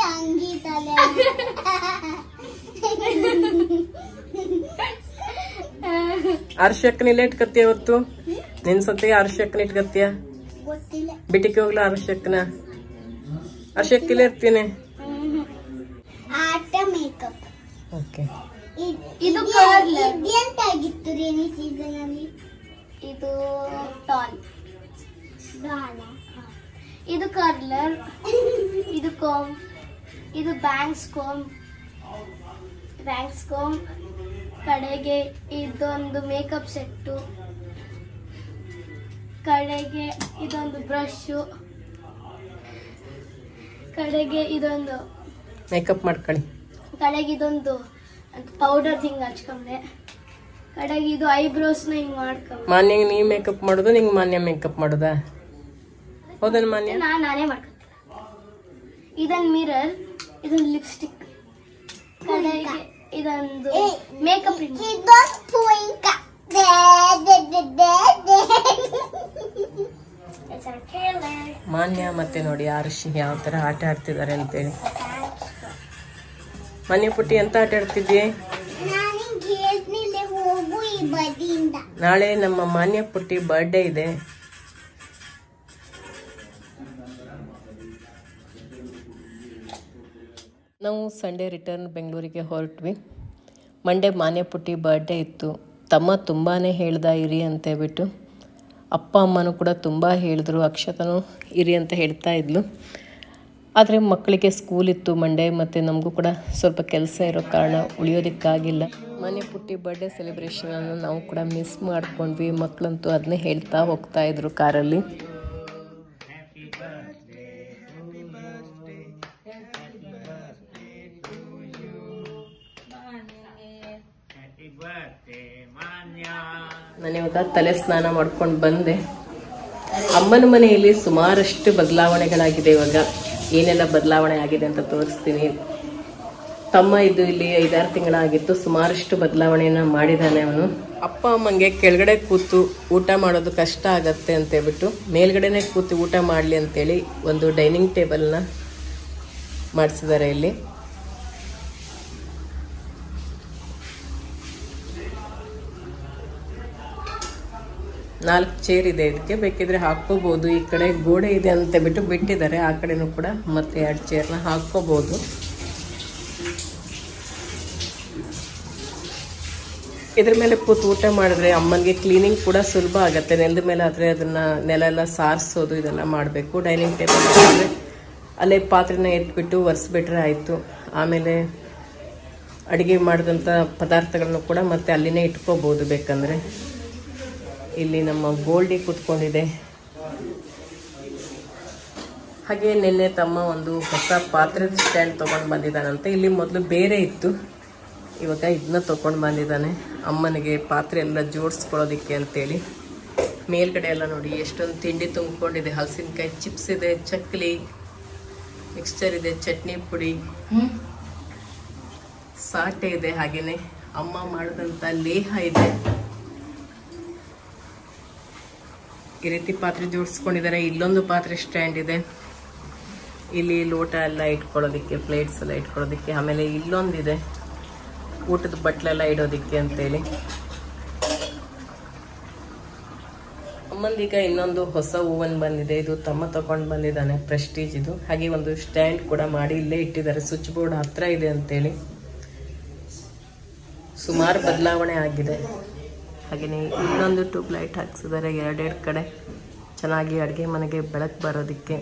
ಅಂಗಿ ತಲೆ ಅರ್ಶಕ್ಕನ ಇಲ್ಲ ಇಟ್ಕತ್ತೀಯ ಅವತ್ತು ನಿನ್ ಸತಿಗೆ ಅರ್ಶಕ್ಕನ ಇಟ್ಕತ್ತೀಯ ಗೊತ್ತಿಲ್ಲ ಬಿಟಿಗೆ ಹೋಗ್ಲ ಅರ್ಶಕ್ಕನ ಅರ್ಶಕ್ಕಿಲ್ಲ ಇರ್ತೀನಿ ಆಟ ಮೇಕಪ್ ಓಕೆ ಇದು ಕರ್ಲ್ ಎಂತ ಆಗಿತ್ತು ರೇನಿ ಸೀಸನ್ ಅಲ್ಲಿ ಇದು ಟಾಲ್ ಇದು ಕರ್ಲರ್ ಇದು ಕೋಮ್ ಇದು ಬ್ಯಾಂಕ್ಸ್ ಕೋಮ್ ಬ್ಯಾಂಕ್ಸ್ ಕೋಮ್ ಕಡೆಗೆ ಇದೊಂದು ಮೇಕಪ್ ಸೆಟ್ಟು ಕಡೆಗೆ ಇದೊಂದು ಬ್ರಷು ಕಡೆಗೆ ಇದೊಂದು ಮೇಕಪ್ ಮಾಡ್ಕೊಳ್ಳಿ ಕಡೆಗೆ ಇದೊಂದು ಪೌಡರ್ ಹಿಂಗ್ ಹಚ್ಕೊಂಡೆ ಕಡೆಗೆ ಇದು ಐಬ್ರೋಸ್ನ ಹಿಂಗ್ ಮಾಡ್ಕೊಂಡೆ ಮಾನ್ಯ ನೀ ಮೇಕಪ್ ಮಾಡೋದು ನಿಂಗೆ ಮಾನ್ಯ ಮೇಕಪ್ ಮಾಡೋದಾ ಹೌದನ್ ಮಾನ್ಯ ನಾನು ನಾನೇ ಮಾಡ್ಕೊತೀನಿ ಇದೊಂದು ಮಿರರ್ ಇದೊಂದು ಲಿಪ್ಸ್ಟಿಕ್ ಕಡೆಗೆ ಇದೊಂದು ಮೇಕಪ್ ಇದೊಂದು ಪುಯಿಂಕ ಮಾನ್ಯ ಮತ್ತೆ ನೋಡಿ ಆರುಷಿ ಯಾವ ತರ ಆಟ ಆಡ್ತಿದ್ದಾರೆ ಅಂತೇಳಿ ಮಾನ್ಯ ಪುಟ್ಟಿ ಎಂತ ಆಟ ಆಡ್ತಿದ್ದಿ ನಾನು ಹೇಳ್ತಿಲ್ಲ ಹೋಗು ಈ ಬದಿಯಿಂದ ನಾಳೆ ನಮ್ಮ ಮಾನ್ಯ ಪುಟ್ಟಿ ಬರ್ಡೇ ಇದೆ ನಾವು ಸಂಡೇ ರಿಟರ್ನ್ ಬೆಂಗಳೂರಿಗೆ ಹೊರಟ್ವಿ ಮಂಡೇ ಮಾನ್ಯ ಪುಟ್ಟಿ ಬರ್ಡೇ ಇತ್ತು ತಮ್ಮ ತುಂಬಾ ಹೇಳ್ದ ಇರಿ ಅಂತ ಹೇಳ್ಬಿಟ್ಟು ಅಪ್ಪ ಅಮ್ಮನೂ ಕೂಡ ತುಂಬ ಹೇಳಿದ್ರು ಅಕ್ಷತನೂ ಇರಿ ಅಂತ ಹೇಳ್ತಾ ಇದ್ಲು ಆದರೆ ಮಕ್ಕಳಿಗೆ ಸ್ಕೂಲ್ ಇತ್ತು ಮಂಡೇ ಮತ್ತು ನಮಗೂ ಕೂಡ ಸ್ವಲ್ಪ ಕೆಲಸ ಇರೋ ಕಾರಣ ಉಳಿಯೋದಕ್ಕಾಗಿಲ್ಲ ಮನೆ ಪುಟ್ಟಿ ಬರ್ಡೇ ಸೆಲೆಬ್ರೇಷನನ್ನು ನಾವು ಕೂಡ ಮಿಸ್ ಮಾಡ್ಕೊಂಡ್ವಿ ಮಕ್ಕಳಂತೂ ಅದನ್ನೇ ಹೇಳ್ತಾ ಹೋಗ್ತಾ ಇದ್ರು ಕಾರಲ್ಲಿ ನಾನು ಇವಾಗ ತಲೆ ಸ್ನಾನ ಮಾಡ್ಕೊಂಡು ಬಂದೆ ಅಮ್ಮನ ಮನೆಯಲ್ಲಿ ಸುಮಾರಷ್ಟು ಬದಲಾವಣೆಗಳಾಗಿದೆ ಇವಾಗ ಏನೆಲ್ಲ ಬದಲಾವಣೆ ಆಗಿದೆ ಅಂತ ತೋರಿಸ್ತೀನಿ ತಮ್ಮ ಇದು ಇಲ್ಲಿ ಐದಾರು ತಿಂಗಳಾಗಿತ್ತು ಸುಮಾರಷ್ಟು ಬದಲಾವಣೆಯನ್ನ ಮಾಡಿದ್ದಾನೆ ಅವನು ಅಪ್ಪ ಅಮ್ಮಂಗೆ ಕೆಳಗಡೆ ಕೂತು ಊಟ ಮಾಡೋದು ಕಷ್ಟ ಆಗತ್ತೆ ಅಂತ ಹೇಳ್ಬಿಟ್ಟು ಮೇಲ್ಗಡೆನೆ ಕೂತು ಊಟ ಮಾಡಲಿ ಅಂತೇಳಿ ಒಂದು ಡೈನಿಂಗ್ ಟೇಬಲ್ನ ಮಾಡಿಸಿದ್ದಾರೆ ಇಲ್ಲಿ ನಾಲ್ಕು ಚೇರ್ ಇದೆ ಇದಕ್ಕೆ ಬೇಕಿದ್ರೆ ಹಾಕೋಬಹುದು ಈ ಕಡೆ ಗೋಡೆ ಇದೆ ಅಂತ ಬಿಟ್ಟು ಬಿಟ್ಟಿದ್ದಾರೆ ಆ ಕಡೆನೂ ಕೂಡ ಮತ್ತೆ ಎರಡು ಚೇರ್ನ ಹಾಕೋಬಹುದು ಇದ್ರ ಮೇಲೆ ಕೂತು ಊಟ ಮಾಡಿದ್ರೆ ಅಮ್ಮನಿಗೆ ಕ್ಲೀನಿಂಗ್ ಕೂಡ ಸುಲಭ ಆಗುತ್ತೆ ನೆಲದ ಮೇಲೆ ಆದರೆ ಅದನ್ನ ನೆಲ ಎಲ್ಲ ಸಾರಿಸೋದು ಇದೆಲ್ಲ ಮಾಡಬೇಕು ಡೈನಿಂಗ್ ಟೇಬಲ್ ಅಂದರೆ ಅಲ್ಲೇ ಪಾತ್ರೆನ ಎತ್ಬಿಟ್ಟು ಒರೆಸ್ಬಿಟ್ರೆ ಆಯಿತು ಆಮೇಲೆ ಅಡುಗೆ ಮಾಡಿದಂಥ ಪದಾರ್ಥಗಳನ್ನು ಕೂಡ ಮತ್ತೆ ಅಲ್ಲಿನೇ ಇಟ್ಕೋಬಹುದು ಬೇಕಂದ್ರೆ ಇಲ್ಲಿ ನಮ್ಮ ಗೋಲ್ಡಿ ಕೂತ್ಕೊಂಡಿದೆ ಹಾಗೆ ನಿನ್ನೆ ತಮ್ಮ ಒಂದು ಹೊಸ ಪಾತ್ರೆ ಸ್ಟ್ಯಾಂಡ್ ತಗೊಂಡು ಬಂದಿದ್ದಾನಂತೆ ಇಲ್ಲಿ ಮೊದಲು ಬೇರೆ ಇತ್ತು ಇವಾಗ ಇದನ್ನ ತಗೊಂಡು ಬಂದಿದ್ದಾನೆ ಅಮ್ಮನಿಗೆ ಪಾತ್ರೆ ಎಲ್ಲ ಜೋಡಿಸ್ಕೊಳ್ಳೋದಿಕ್ಕೆ ಅಂತೇಳಿ ಮೇಲ್ಗಡೆ ಎಲ್ಲ ನೋಡಿ ಎಷ್ಟೊಂದು ತಿಂಡಿ ತುಂಬಿಕೊಂಡಿದೆ ಹಲಸಿನಕಾಯಿ ಚಿಪ್ಸ್ ಇದೆ ಚಕ್ಲಿ ಮಿಕ್ಸ್ಚರ್ ಇದೆ ಚಟ್ನಿ ಪುಡಿ ಸಾಟೆ ಇದೆ ಹಾಗೇನೆ ಅಮ್ಮ ಮಾಡಿದಂಥ ಲೇಹ ಇದೆ ಈ ರೀತಿ ಪಾತ್ರೆ ಜೋಡಿಸ್ಕೊಂಡಿದ್ದಾರೆ ಇಲ್ಲೊಂದು ಪಾತ್ರೆ ಸ್ಟ್ಯಾಂಡ್ ಇದೆ ಇಲ್ಲಿ ಲೋಟ ಎಲ್ಲ ಇಟ್ಕೊಳ್ಳೋದಿಕ್ಕೆ ಪ್ಲೇಟ್ಸ್ ಎಲ್ಲ ಇಟ್ಕೊಳ್ಳೋದಿಕ್ಕೆ ಆಮೇಲೆ ಇಲ್ಲೊಂದಿದೆ ಊಟದ ಬಟ್ಲೆಲ್ಲ ಇಡೋದಿಕ್ಕೆ ಅಂತೇಳಿ ಅಮ್ಮಂದೀಗ ಇನ್ನೊಂದು ಹೊಸ ಓವನ್ ಬಂದಿದೆ ಇದು ತಮ್ಮ ತಗೊಂಡು ಬಂದಿದ್ದಾನೆ ಪ್ರೆಸ್ಟೀಜ್ ಇದು ಹಾಗೆ ಒಂದು ಸ್ಟ್ಯಾಂಡ್ ಕೂಡ ಮಾಡಿ ಇಲ್ಲೇ ಇಟ್ಟಿದ್ದಾರೆ ಸ್ವಿಚ್ ಬೋರ್ಡ್ ಹತ್ರ ಇದೆ ಅಂತೇಳಿ ಸುಮಾರು ಬದಲಾವಣೆ ಆಗಿದೆ ಹಾಗೆಯೇ ಇನ್ನೊಂದು ಟ್ಯೂಬ್ ಲೈಟ್ ಹಾಕ್ಸಿದ್ದಾರೆ ಎರಡೆರಡು ಕಡೆ ಚೆನ್ನಾಗಿ ಅಡುಗೆ ಮನೆಗೆ ಬೆಳಕು ಬರೋದಕ್ಕೆ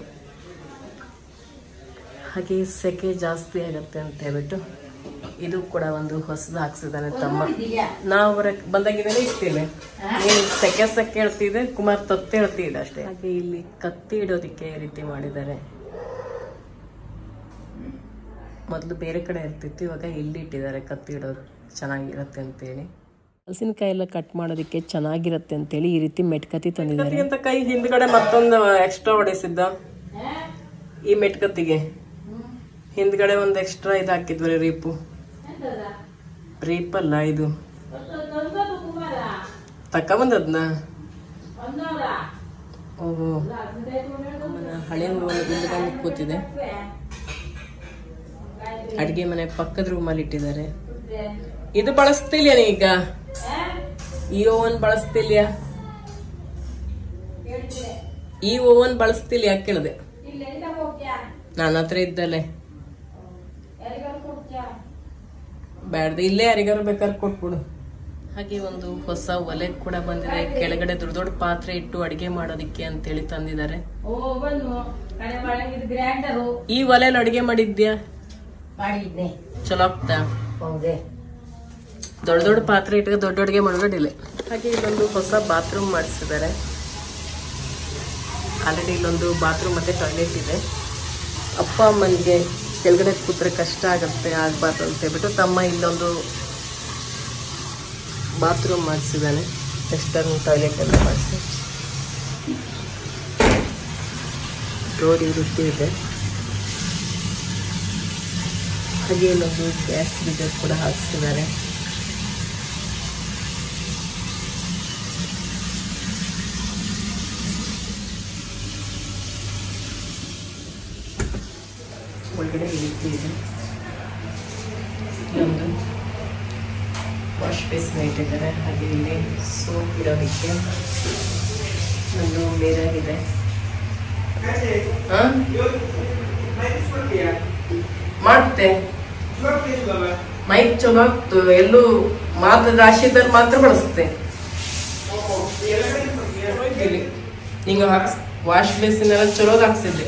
ಹಾಗೆ ಸೆಕೆ ಜಾಸ್ತಿ ಆಗುತ್ತೆ ಅಂತ ಹೇಳ್ಬಿಟ್ಟು ಇದು ಕೂಡ ಒಂದು ಹೊಸದು ಹಾಕ್ಸಿದ್ದಾನೆ ತಮ್ಮ ನಾವು ಹೊರಗೆ ಬಂದಾಗಿದ್ದಾನೆ ಇಟ್ಟಿಲ್ಲ ನೀನು ಸೆಕೆ ಸೆಕೆ ಹೇಳ್ತಿದ್ದೆ ಕುಮಾರ್ ತತ್ತೆ ಹೇಳ್ತಿದ್ದೆ ಅಷ್ಟೇ ಹಾಗೆ ಇಲ್ಲಿ ಕತ್ತಿ ಇಡೋದಕ್ಕೆ ಈ ರೀತಿ ಮಾಡಿದ್ದಾರೆ ಮೊದಲು ಬೇರೆ ಕಡೆ ಇರ್ತಿತ್ತು ಇವಾಗ ಇಲ್ಲಿ ಇಟ್ಟಿದ್ದಾರೆ ಕತ್ತಿ ಇಡೋದು ಚೆನ್ನಾಗಿರುತ್ತೆ ಅಂತೇಳಿ ಹಲಸಿನಕಾಯಿ ಎಲ್ಲ ಕಟ್ ಮಾಡೋದಕ್ಕೆ ಚೆನ್ನಾಗಿರುತ್ತೆ ಅಂತೇಳಿ ಈ ರೀತಿ ಮೆಟ್ಕತಿ ತಂದಿದ್ದಾರೆ ಅಂತ ಕೈ ಹಿಂದ್ಗಡೆ ಮತ್ತೊಂದು ಎಕ್ಸ್ಟ್ರಾ ಹೊಡೆಸಿದ್ದ ಈ ಮೆಟ್ಕತ್ತಿಗೆ ಹಿಂದ್ಗಡೆ ಒಂದು ಎಕ್ಸ್ಟ್ರಾ ಇದು ಹಾಕಿದ್ವಿ ರೀಪು ರೀಪ್ ಅಲ್ಲ ಇದು ತಕೊಂಬಂದದ್ನ ಓಹೋ ಆಮೇಲೆ ಹಳೆ ಒಂದು ಹಿಂದ್ಗಡೆ ಕೂತಿದೆ ಅಡಿಗೆ ಮನೆ ಪಕ್ಕದ ರೂಮಲ್ಲಿ ಇಟ್ಟಿದ್ದಾರೆ ಇದು ಬಳಸ್ತಿಲ್ಯಾ ನೀ ಈಗ ಈ ಓವನ್ ಬಳಸ್ತಿಲ್ಯಾ ಈ ಓವನ್ ಬಳಸ್ತಿಲ್ಲ ಯಾಕೆ ಕೇಳಿದೆ ನನ್ನ ಹತ್ರ ಇದ್ದಲ್ಲೇ ಬ್ಯಾಡ್ದ ಇಲ್ಲೇ ಯಾರಿಗಾರು ಬೇಕಾದ್ರೆ ಕೊಟ್ಬಿಡು ಹಾಗೆ ಒಂದು ಹೊಸ ಒಲೆ ಕೂಡ ಬಂದಿದೆ ಕೆಳಗಡೆ ದೊಡ್ಡ ದೊಡ್ಡ ಪಾತ್ರೆ ಇಟ್ಟು ಅಡಿಗೆ ಮಾಡೋದಿಕ್ಕೆ ಅಂತೇಳಿ ತಂದಿದ್ದಾರೆ ಓವನು ಕಡೆ ಒಳಗಿದ್ ಗ್ರೈಂಡರು ಈ ಒಲೆಯಲ್ಲಿ ಅಡಿಗೆ ಮಾಡಿದ್ಯಾ ಮಾಡಿದ್ದೆ ಚಲೋ ಆಗ್ತಾ ಹೌದೇ ದೊಡ್ಡ ದೊಡ್ಡ ಪಾತ್ರೆ ಇಟ್ಟು ದೊಡ್ಡ ಅಡುಗೆ ಮಾಡೋದಿಲ್ಲ ಹಾಗೆ ಇಲ್ಲೊಂದು ಹೊಸ ಬಾತ್ರೂಮ್ ಮಾಡಿಸಿದ್ದಾರೆ ಆಲ್ರೆಡಿ ಇಲ್ಲೊಂದು ಬಾತ್ರೂಮ್ ಮತ್ತೆ ಟಾಯ್ಲೆಟ್ ಇದೆ ಅಪ್ಪ ಅಮ್ಮನಿಗೆ ಕೆಳಗಡೆ ಕೂತ್ರೆ ಕಷ್ಟ ಆಗುತ್ತೆ ಆಗ್ಬಾರ್ದು ಅಂತ ಹೇಳ್ಬಿಟ್ಟು ತಮ್ಮ ಇಲ್ಲೊಂದು ಬಾತ್ರೂಮ್ ಮಾಡಿಸಿದ್ದಾನೆ ವೆಸ್ಟರ್ನ್ ಟಾಯ್ಲೆಟ್ ಎಲ್ಲ ಮಾಡಿಸಿ ಡೋರ್ ಈ ರೀತಿ ಇದೆ ಹಾಗೆ ಇಲ್ಲೊಂದು ಗ್ಯಾಸ್ ಗೀಜರ್ ಕೂಡ ಹಾಕ್ಸಿದ್ದಾರೆ ಒಳಗಡೆ ಈ ರೀತಿ ಇದೆ ಇಲ್ಲೊಂದು ವಾಶ್ ಬೇಸಿನ್ ಇಟ್ಟಿದ್ದಾರೆ ಹಾಗೆ ಇಲ್ಲಿ ಸೋಪ್ ಇಡೋದಕ್ಕೆ ಒಂದು ಮಿರರ್ ಇದೆ ಹಾ? ಮಾಡ್ತೆ ಮೈಕ್ ಚಲೋ ಆಗ್ತು ಎಲ್ಲೂ ಮಾತು ರಾಶಿದಲ್ಲಿ ಮಾತ್ರ ಬಳಸುತ್ತೆ ಹಿಂಗ ಹಾಕ್ಸ್ ವಾಶ್ ಬೇಸಿನ್ ಎಲ್ಲ ಚಲೋದ್ ಹಾಕ್ಸಿದ್ದೆ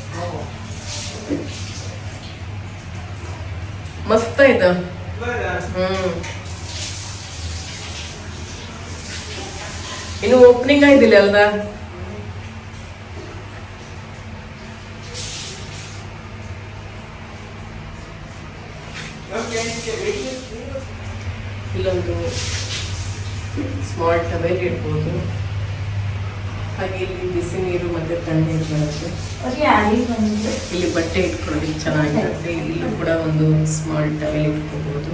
ಮಸ್ತ್ ಆಯ್ತು ಹ್ಮ್ ಇನ್ನು ಓಪನಿಂಗ್ ಆಯ್ತಿಲ್ಲ ಅಲ್ದ ಇಲ್ಲೊಂದು ಸ್ಮಾಲ್ ಟವೆಲ್ ಇಡ್ಬೋದು ಹಾಗೆ ಇಲ್ಲಿ ಬಿಸಿ ನೀರು ಮತ್ತೆ ತಣ್ಣೀರು ಬರುತ್ತೆ ಇಲ್ಲಿ ಬಟ್ಟೆ ಇಟ್ಕೊಳ್ಳೋದಕ್ಕೆ ಚೆನ್ನಾಗಿರುತ್ತೆ ಇಲ್ಲೂ ಕೂಡ ಒಂದು ಸ್ಮಾಲ್ ಟವೆಲ್ ಇಟ್ಕೋಬಹುದು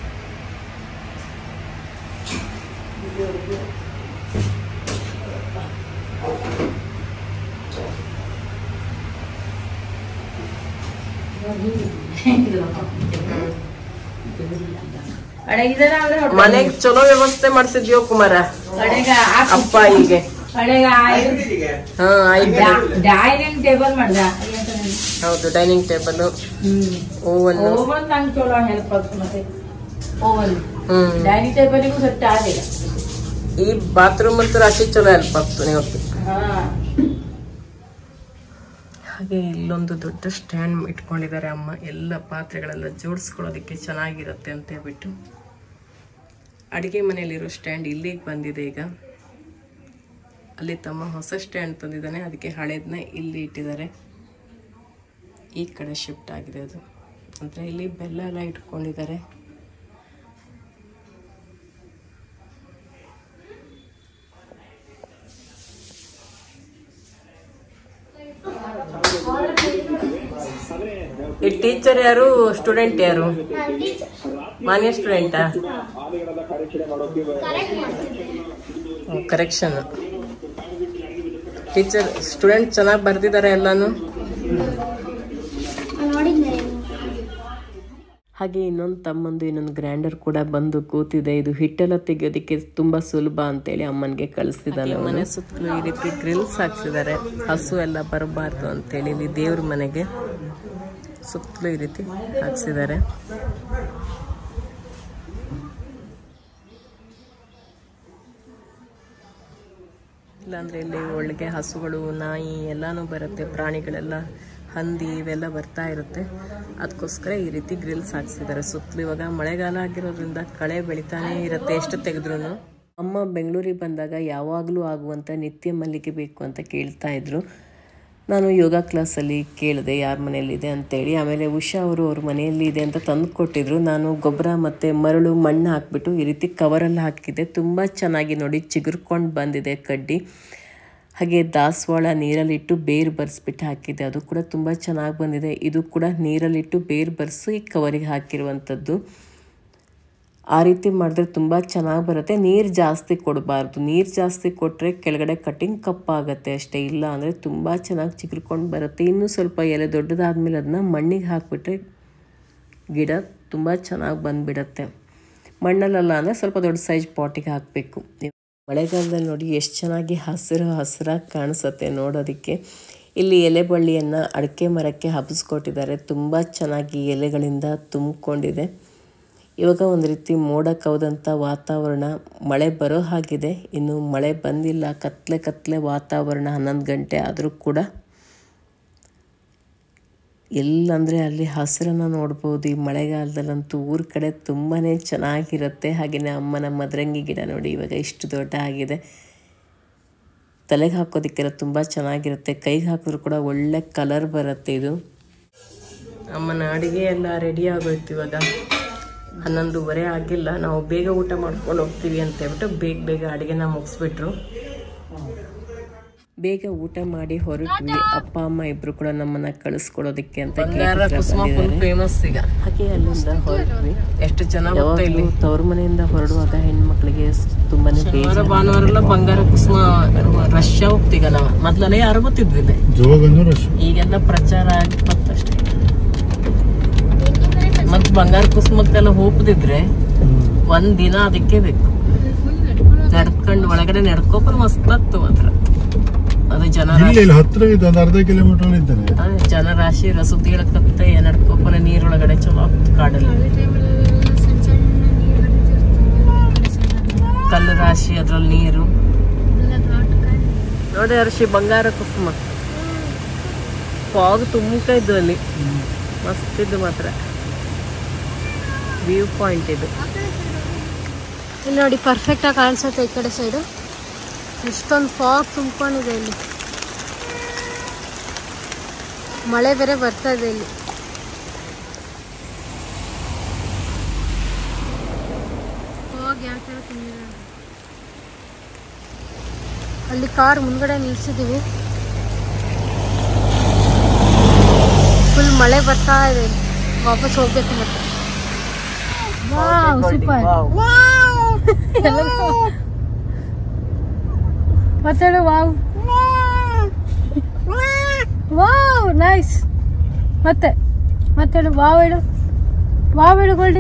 ಅಡಗಿದಾರ ಅವ್ರೆ ಹೊಟ್ಟೆ ಮನೆಗ್ ಚಲೋ ವ್ಯವಸ್ಥೆ ಮಾಡ್ಸಿದ್ಯೋ ಕುಮಾರ ಅಡಗ ಅಪ್ಪ ಹೀಗೆ ಅಡಗ ಹಾ ಆಯ್ತು ಡೈನಿಂಗ್ ಟೇಬಲ್ ಮಾಡ್ದ ಹೌದು dining table hmm oven oven ನಂಗೆ ಚಲೋ ಹೆಲ್ಪ್ ಆಗ್ತದೆ ಮತ್ತೆ ಓವನ್ ಹ್ಮ್ ಡೈನಿಂಗ್ ಟೇಬಲಿಗೂ ಸೆಟ್ ಆಗಿಲ್ಲ ಈ ಬಾತ್ರೂಮ್ ಅಂತೂ ರಾಶಿ ಚಲೋ ಹೆಲ್ಪ್ ಆಗ್ತು ನೀವು ಹಾ ಹಾಗೆ ಇಲ್ಲೊಂದು ದೊಡ್ಡ ಸ್ಟ್ಯಾಂಡ್ ಇಟ್ಕೊಂಡಿದ್ದಾರೆ ಅಮ್ಮ ಎಲ್ಲ ಪಾತ್ರೆಗಳೆಲ್ಲ ಜೋಡಿಸ್ಕೊಳ್ಳೋದಕ್ಕೆ ಚೆನ್ನಾಗಿರುತ್ತೆ ಅಂತ ಹೇಳ್ಬಿಟ್ಟು ಅಡಿಗೆ ಮನೆಯಲ್ಲಿರೋ ಸ್ಟ್ಯಾಂಡ್ ಇಲ್ಲಿಗೆ ಬಂದಿದೆ ಈಗ ಅಲ್ಲಿ ತಮ್ಮ ಹೊಸ ಸ್ಟ್ಯಾಂಡ್ ತಂದಿದ್ದಾನೆ ಅದಕ್ಕೆ ಹಳೇದನ್ನ ಇಲ್ಲಿ ಇಟ್ಟಿದ್ದಾರೆ ಈ ಕಡೆ ಶಿಫ್ಟ್ ಆಗಿದೆ ಅದು ಅಂದರೆ ಇಲ್ಲಿ ಬೆಲ್ಲ ಎಲ್ಲ ಇಟ್ಕೊಂಡಿದ್ದಾರೆ ಈ ಟೀಚರ್ ಯಾರು ಸ್ಟೂಡೆಂಟ್ ಯಾರು ಮಾನ್ಯ ಸ್ಟೂಡೆಂಟಾ ಕರೆಕ್ಟ್ ಮಾಡ್ತಿದ್ದೆ ಕರೆಕ್ಷನ್ ಟೀಚರ್ ಸ್ಟೂಡೆಂಟ್ ಚೆನ್ನಾಗಿ ಬರ್ದಿದ್ದಾರೆ ಎಲ್ಲಾನು ನೋಡಿದ್ದೆ ಹಾಗೆ ಇನ್ನೊಂದು ತಮ್ಮಂದು ಇನ್ನೊಂದು ಗ್ರ್ಯಾಂಡರ್ ಕೂಡ ಬಂದು ಕೂತಿದೆ ಇದು ಹಿಟ್ಟೆಲ್ಲ ತೆಗೆಯೋದಕ್ಕೆ ತುಂಬಾ ಸುಲಭ ಅಂತೇಳಿ ಅಮ್ಮನಿಗೆ ಕಳಿಸ್ತಿದ್ದಾನೆ ಮನೆ ಸುತ್ತಲೂ ಈ ರೀತಿ ಗ್ರಿಲ್ಸ್ ಹಾಕ್ಸಿದ್ದಾರೆ ಹಸು ಎಲ್ಲ ಬರಬಾರ್ದು ಅಂತೇಳಿ ಇಲ್ಲಿ ದೇವ್ರ ಮನೆಗೆ ಸುತ್ತಲೂ ಈ ರೀತಿ ಹಾಕ್ಸಿದ್ದಾರೆ ಇಲ್ಲಾಂದ್ರೆ ಇಲ್ಲಿ ಒಳಗೆ ಹಸುಗಳು ನಾಯಿ ಎಲ್ಲಾನು ಬರುತ್ತೆ ಪ್ರಾಣಿಗಳೆಲ್ಲ ಹಂದಿ ಇವೆಲ್ಲ ಬರ್ತಾ ಇರುತ್ತೆ ಅದಕ್ಕೋಸ್ಕರ ಈ ರೀತಿ ಗ್ರಿಲ್ಸ್ ಹಾಕ್ಸಿದ್ದಾರೆ ಸುತ್ತಲೂ ಇವಾಗ ಮಳೆಗಾಲ ಆಗಿರೋದ್ರಿಂದ ಕಳೆ ಬೆಳಿತಾನೆ ಇರುತ್ತೆ ಎಷ್ಟು ತೆಗೆದ್ರು ಅಮ್ಮ ಬೆಂಗಳೂರಿಗೆ ಬಂದಾಗ ಯಾವಾಗಲೂ ಆಗುವಂಥ ನಿತ್ಯ ಮಲ್ಲಿಗೆ ಬೇಕು ಅಂತ ಕೇಳ್ತಾ ಇದ್ರು ನಾನು ಯೋಗ ಕ್ಲಾಸಲ್ಲಿ ಕೇಳಿದೆ ಯಾರ ಮನೆಯಲ್ಲಿದೆ ಅಂತೇಳಿ ಆಮೇಲೆ ಉಷಾ ಅವರು ಅವ್ರ ಮನೆಯಲ್ಲಿ ಇದೆ ಅಂತ ತಂದು ಕೊಟ್ಟಿದ್ರು ನಾನು ಗೊಬ್ಬರ ಮತ್ತು ಮರಳು ಮಣ್ಣು ಹಾಕ್ಬಿಟ್ಟು ಈ ರೀತಿ ಕವರಲ್ಲಿ ಹಾಕಿದ್ದೆ ತುಂಬ ಚೆನ್ನಾಗಿ ನೋಡಿ ಚಿಗುರ್ಕೊಂಡು ಬಂದಿದೆ ಕಡ್ಡಿ ಹಾಗೆ ದಾಸವಾಳ ನೀರಲ್ಲಿಟ್ಟು ಬೇರು ಬರ್ಸ್ಬಿಟ್ಟು ಹಾಕಿದ್ದೆ ಅದು ಕೂಡ ತುಂಬ ಚೆನ್ನಾಗಿ ಬಂದಿದೆ ಇದು ಕೂಡ ನೀರಲ್ಲಿಟ್ಟು ಬೇರು ಬರ್ಸು ಈ ಕವರಿಗೆ ಹಾಕಿರುವಂಥದ್ದು ಆ ರೀತಿ ಮಾಡಿದ್ರೆ ತುಂಬ ಚೆನ್ನಾಗಿ ಬರುತ್ತೆ ನೀರು ಜಾಸ್ತಿ ಕೊಡಬಾರ್ದು ನೀರು ಜಾಸ್ತಿ ಕೊಟ್ಟರೆ ಕೆಳಗಡೆ ಕಟಿಂಗ್ ಕಪ್ಪಾಗತ್ತೆ ಅಷ್ಟೇ ಇಲ್ಲ ಅಂದರೆ ತುಂಬ ಚೆನ್ನಾಗಿ ಚಿಗುರ್ಕೊಂಡು ಬರುತ್ತೆ ಇನ್ನೂ ಸ್ವಲ್ಪ ಎಲೆ ದೊಡ್ಡದಾದ್ಮೇಲೆ ಅದನ್ನ ಮಣ್ಣಿಗೆ ಹಾಕಿಬಿಟ್ರೆ ಗಿಡ ತುಂಬ ಚೆನ್ನಾಗಿ ಬಂದುಬಿಡತ್ತೆ ಮಣ್ಣಲ್ಲಲ್ಲ ಅಂದರೆ ಸ್ವಲ್ಪ ದೊಡ್ಡ ಸೈಜ್ ಪಾಟಿಗೆ ಹಾಕಬೇಕು ಮಳೆಗಾಲದಲ್ಲಿ ನೋಡಿ ಎಷ್ಟು ಚೆನ್ನಾಗಿ ಹಸಿರು ಹಸಿರಾಗಿ ಕಾಣಿಸುತ್ತೆ ನೋಡೋದಕ್ಕೆ ಇಲ್ಲಿ ಎಲೆ ಬಳ್ಳಿಯನ್ನು ಅಡಿಕೆ ಮರಕ್ಕೆ ಹಬ್ಬಿಸ್ಕೊಟ್ಟಿದ್ದಾರೆ ತುಂಬ ಚೆನ್ನಾಗಿ ಎಲೆಗಳಿಂದ ತುಂಬಿಕೊಂಡಿದೆ ಇವಾಗ ಒಂದು ರೀತಿ ಮೋಡ ಕವಿದಂಥ ವಾತಾವರಣ ಮಳೆ ಬರೋ ಹಾಗಿದೆ ಇನ್ನು ಮಳೆ ಬಂದಿಲ್ಲ ಕತ್ಲೆ ಕತ್ಲೆ ವಾತಾವರಣ ಹನ್ನೊಂದು ಗಂಟೆ ಆದರೂ ಕೂಡ ಎಲ್ಲಂದರೆ ಅಲ್ಲಿ ಹಸಿರನ್ನು ನೋಡ್ಬೋದು ಈ ಮಳೆಗಾಲದಲ್ಲಂತೂ ಊರ ಕಡೆ ತುಂಬಾ ಚೆನ್ನಾಗಿರುತ್ತೆ ಹಾಗೆಯೇ ಅಮ್ಮನ ಮದರಂಗಿ ಗಿಡ ನೋಡಿ ಇವಾಗ ಇಷ್ಟು ದೊಡ್ಡ ಆಗಿದೆ ತಲೆಗೆ ಹಾಕೋದಕ್ಕೆಲ್ಲ ತುಂಬ ಚೆನ್ನಾಗಿರುತ್ತೆ ಕೈಗೆ ಹಾಕಿದ್ರು ಕೂಡ ಒಳ್ಳೆ ಕಲರ್ ಬರುತ್ತೆ ಇದು ಅಮ್ಮನ ಅಡುಗೆ ಎಲ್ಲ ರೆಡಿ ಆಗೋಯ್ತು ಇವಾಗ ಹನ್ನೊಂದುವರೆ ಆಗಿಲ್ಲ ನಾವು ಬೇಗ ಊಟ ಮಾಡ್ಕೊಂಡು ಹೋಗ್ತೀವಿ ಅಂತ ಹೇಳ್ಬಿಟ್ಟು ಬೇಗ ಬೇಗ ಅಡುಗೆನ ಮುಗಿಸ್ಬಿಟ್ರು ಬೇಗ ಊಟ ಮಾಡಿ ಹೊರಟ್ವಿ ಅಪ್ಪ ಅಮ್ಮ ಇಬ್ರು ಕೂಡ ನಮ್ಮನ್ನ ಕಳಿಸ್ಕೊಡೋದಕ್ಕೆ ಅಂತ ಫೇಮಸ್ ಈಗ ಹಾಗೆ ಅಲ್ಲಿಂದ ಹೊರಟ್ವಿ ಎಷ್ಟು ಜನ ಯಾವಾಗಲೂ ತವ್ರ ಮನೆಯಿಂದ ಹೊರಡುವಾಗ ಹೆಣ್ಮಕ್ಳಿಗೆ ಸ್- ತುಂಬಾನೇ ಬೇಜಾರು ಭಾನುವಾರ ಎಲ್ಲ ಬಂಗಾರ ಕುಸುಮ ರಶ್ ಹೋಗ್ತೀಗ ನಾವು ಮೊದ್ಲೆಲ್ಲ ಯಾರು ಗೊತ್ತಿದ್ವಿ ಇಲ್ಲಿ ಜೋಗನ್ನು ರಶ್ ಈಗೆಲ್ಲ ಪ್ರಚಾರ ಆಗಿ ಮತ್ತಷ್ಟೇ ಮತ್ ಬಂಗಾರ ಕುಸುಮಕ್ಕೆಲ್ಲ ಹೋಗ್ದಿದ್ರೆ ಒಂದ್ ದಿನ ಅದಕ್ಕೆ ಬೇಕು ನಡ್ಕೊಂಡು ಒಳಗಡೆ ನಡ್ಕೊಬರ್ ಮಸ್ತ್ ಹತ್ತು ಮಾತ್ರ ಅದು ಜನರ ಇಲ್ಲಿ ಇಲ್ಲಿ ಹತ್ರ ಇದು ಒಂದು ಅರ್ಧ ಕಿಲೋಮೀಟರ್ ಇದ್ದಾನೆ ಜನರಾಶಿ ರಸುದ್ದಿ ಹೇಳಕತ್ತೆ ನಡ್ಕೊಪನ ನೀರೊಳಗಡೆ ಚಲೋ ಆಗ್ತದೆ ಕಾಡಲ್ಲಿ ಕಲ್ಲು ರಾಶಿ ಅದ್ರಲ್ಲಿ ನೀರು ನೋಡಿ ಹರ್ಷಿ ಬಂಗಾರ ಕುಸುಮ ಫಾಗ್ ತುಂಬ ಇದ್ದು ಅಲ್ಲಿ ಮಸ್ತ್ ಇದ್ದು ಮಾತ್ರ ವ್ಯೂ ಪಾಯಿಂಟ್ ಇದು ಇಲ್ಲಿ ನೋಡಿ ಪರ್ಫೆಕ್ಟ್ ಆಗಿ ಕಾಣಿಸುತ್ತೆ ಈ ಕಡೆ ಸೈಡು ಇಷ್ಟೊಂದು ಫಾಗ್ ತುಂಬಿಕೊಂಡಿದೆ ಇಲ್ಲಿ ಮಳೆ ಬೇರೆ ಬರ್ತಾ ಇದೆ ಇಲ್ಲಿ ಫಾಗ್ ಯಾವ ಥರ ತುಂಬಿದೆ ನೋಡಿ. ಅಲ್ಲಿ ಕಾರ್ ಮುಂದ್ಗಡೆ ನಿಲ್ಸಿದೀವಿ ಫುಲ್ ಮಳೆ ಬರ್ತಾ ಇದೆ ಇಲ್ಲಿ. ವಾಪಸ್ ಹೋಗ್ಬೇಕು ಮತ್ತೆ ಸೂಪರ್ ಮಾತಾಡು ವಾವ್ ವಾವ್ ನೈಸ್ ಮತ್ತೆ ಮಾತಾಡು ವಾವ್ ಹೇಳು ವಾವ್ ಹೇಳು ಗೋಲ್ಡಿ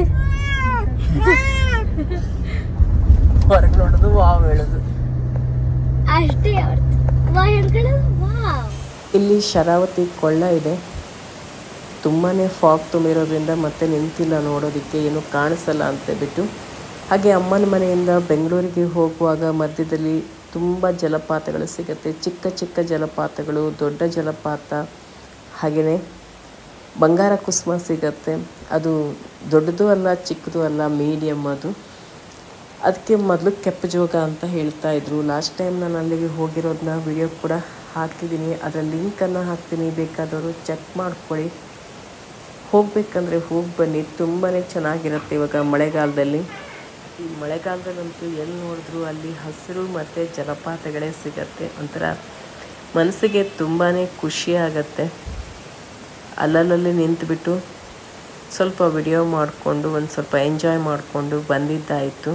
ಹೊರಗೆ ನೋಡೋದು ವಾವ್ ಹೇಳೋದು ಅಷ್ಟೇ ವಾ ಹೇಳ್ಕೊಳ್ಳೋದು ವಾವ್ ಇಲ್ಲಿ ಶರಾವತಿ ಕೊಳ್ಳ ಇದೆ ತುಂಬಾ ಫಾಗ್ ತುಂಬಿರೋದ್ರಿಂದ ಮತ್ತೆ ನಿಂತಿಲ್ಲ ನೋಡೋದಕ್ಕೆ ಏನು ಕಾಣಿಸಲ್ಲ ಅಂತ ಬಿಟ್ಟು ಹಾಗೆ ಅಮ್ಮನ ಮನೆಯಿಂದ ಬೆಂಗಳೂರಿಗೆ ಹೋಗುವಾಗ ಮಧ್ಯದಲ್ಲಿ ತುಂಬ ಜಲಪಾತಗಳು ಸಿಗುತ್ತೆ ಚಿಕ್ಕ ಚಿಕ್ಕ ಜಲಪಾತಗಳು ದೊಡ್ಡ ಜಲಪಾತ ಹಾಗೆಯೇ ಬಂಗಾರ ಕುಸುಮ ಸಿಗತ್ತೆ ಅದು ದೊಡ್ಡದು ಅಲ್ಲ ಚಿಕ್ಕದು ಅಲ್ಲ ಮೀಡಿಯಮ್ ಅದು ಅದಕ್ಕೆ ಮೊದಲು ಕೆಪ್ಪ ಜೋಗ ಅಂತ ಹೇಳ್ತಾ ಇದ್ರು ಲಾಸ್ಟ್ ಟೈಮ್ ನಾನು ಅಲ್ಲಿಗೆ ಹೋಗಿರೋದನ್ನ ವಿಡಿಯೋ ಕೂಡ ಹಾಕಿದ್ದೀನಿ ಅದರ ಲಿಂಕನ್ನು ಹಾಕ್ತೀನಿ ಬೇಕಾದವರು ಚೆಕ್ ಮಾಡ್ಕೊಳ್ಳಿ ಹೋಗ್ಬೇಕಂದ್ರೆ ಹೋಗಿ ಬನ್ನಿ ತುಂಬಾ ಚೆನ್ನಾಗಿರುತ್ತೆ ಇವಾಗ ಮಳೆಗಾಲದಲ್ಲಿ ಈ ಮಳೆಗಾಲದಲ್ಲಂತೂ ಎಲ್ಲಿ ನೋಡಿದ್ರು ಅಲ್ಲಿ ಹಸಿರು ಮತ್ತು ಜಲಪಾತಗಳೇ ಸಿಗತ್ತೆ ಒಂಥರ ಮನಸ್ಸಿಗೆ ತುಂಬಾ ಖುಷಿ ಆಗತ್ತೆ ಅಲ್ಲಲ್ಲಿ ನಿಂತುಬಿಟ್ಟು ಸ್ವಲ್ಪ ವಿಡಿಯೋ ಮಾಡಿಕೊಂಡು ಒಂದು ಸ್ವಲ್ಪ ಎಂಜಾಯ್ ಮಾಡಿಕೊಂಡು ಬಂದಿದ್ದಾಯಿತು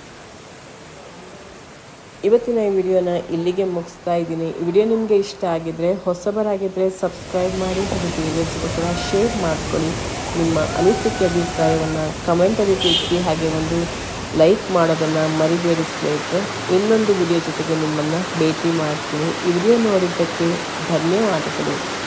ಇವತ್ತಿನ ಈ ವಿಡಿಯೋನ ಇಲ್ಲಿಗೆ ಮುಗಿಸ್ತಾ ಇದ್ದೀನಿ ಈ ವಿಡಿಯೋ ನಿಮಗೆ ಇಷ್ಟ ಆಗಿದ್ರೆ ಹೊಸಬರಾಗಿದ್ದರೆ ಸಬ್ಸ್ಕ್ರೈಬ್ ಮಾಡಿ ಹಾಗೂ ಬೇರೆಯವ್ರಿಗೂ ಕೂಡ ಶೇರ್ ಮಾಡ್ಕೊಳ್ಳಿ ನಿಮ್ಮ ಅನಿಸಿಕೆ ಅಭಿಪ್ರಾಯವನ್ನು ಕಮೆಂಟಲ್ಲಿ ತಿಳಿಸಿ ಹಾಗೆ ಒಂದು ಲೈಕ್ ಮಾಡೋದನ್ನು ಮರಿಬೇಡಿ ಸ್ನೇಹಿತರೆ ಇನ್ನೊಂದು ವಿಡಿಯೋ ಜೊತೆಗೆ ನಿಮ್ಮನ್ನು ಭೇಟಿ ಮಾಡ್ತೀನಿ ಈ ವಿಡಿಯೋ ನೋಡಿದ್ದಕ್ಕೆ ಧನ್ಯವಾದಗಳು